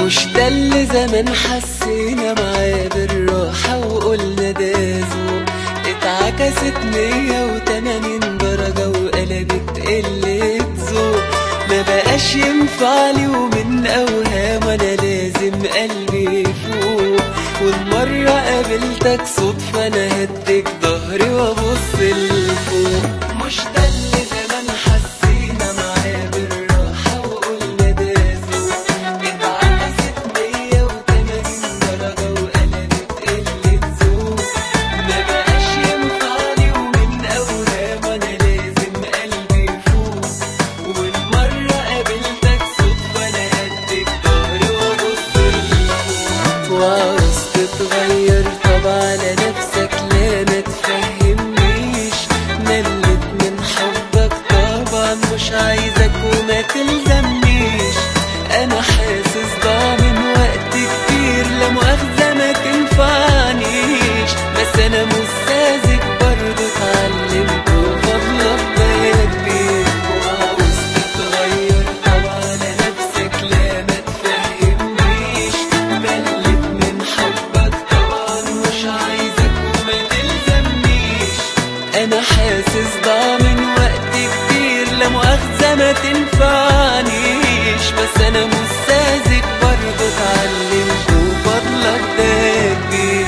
مش ده اللي زمان حسينا معاه بالراحة وقلنا ده ذوق اتعكست مية وتمانين درجة وقلبت قلة ذوق ما بقاش ينفعلي ومن أوهام أنا لازم قلبي يفوق والمرة قابلتك صدفة أنا هديك ظهري وأبص لفوق مش ده اللي زمان حسينا معاه بالراحة وقلنا ده ذوق اتعكست مية وتمانين درجة وقلبت قلة ذوق ما بقاش ينفعلي ومن أوهام أنا لازم قلبي يفوق والمرة قابلتك صدفة أنا هديك ظهري وأبص لفوق وعاوز تتغير طب على نفسك لا ما تفهمنيش ملت من حبك طبعا مش عايزك وما تلزمنيش انا حاسس ضاع من وقت كتير لا مؤاخذة ما تنفعنيش بس انا مستاذك برضه اتعلمت وفضلك ده كبير وعاوز تتغير طب على نفسك لا ما تفهمنيش ملت من حبك طبعا مش عايزك وما تلزمنيش انا حاسس ضاع من وقت كتير لا مؤاخذة ما تنفعنيش بس انا مستاذك برضه اتعلمت وفضلك ده كبير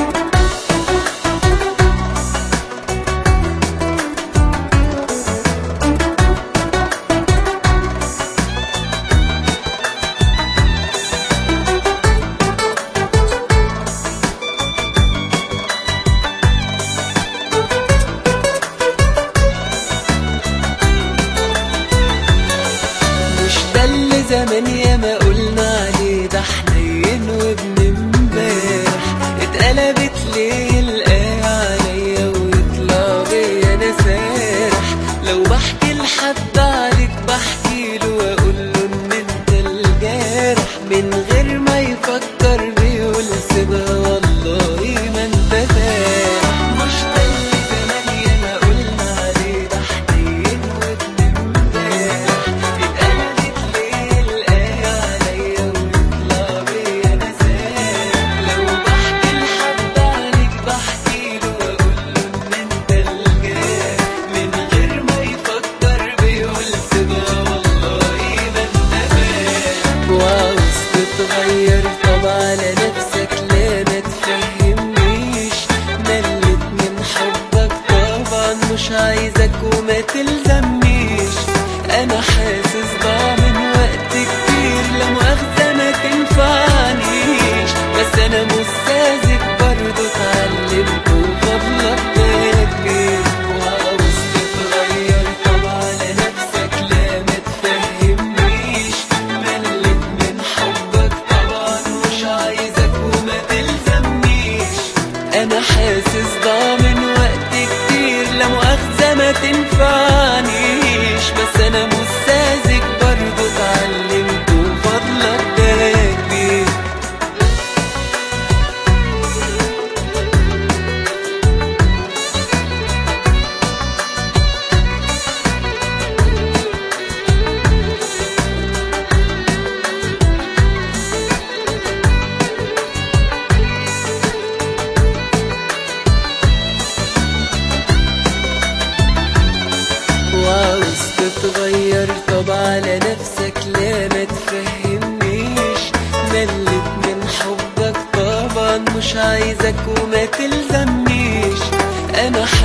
مش ده اللي زمان ياما قلنا عليه ده حنين وابن امبارح اتقلبت ليه الآية عليا ويطلع بيا انا سارح لو بحكي لحد عليك بحكي له واقول له ان انت الجارح من غير ما يفكر بيقول سيبها والله ما انت فارح مش ده اللي زمان ياما قلنا عليه ده حنين وابن امبارح اتقلبت ليه الآية عليا ويطلع بيا انا سارح لو بحكي لحد عليك بحكي له واقول له ان انت الجارح من غير ما يفكر بيقول سيبها والله ما انت فارح وعاوز تتغير طب على نفسك لا ما تفهمنيش ملت من حبك طبعا مش عايزك وما تلزمنيش انا حاسس ضاع من وقت كتير لا مؤاخذة ما تنفعنيش بس انا مستاذك برضه اتعلمت وفضلك ده كبير وعاوز تتغير طب على نفسك لا ما تفهمنيش ملت من حبك طبعا مش عايزك وما تلزمنيش انا حاسس ضاع من وقت كتير لا مؤاخذة ما تنفعنيش بس انا مستاذك برضه اتعلمت وفضلك ده كبير وعاوز تتغير طب على نفسك لا ما تفهمنيش ملت من حبك طبعا مش عايزك وما تلزمنيش انا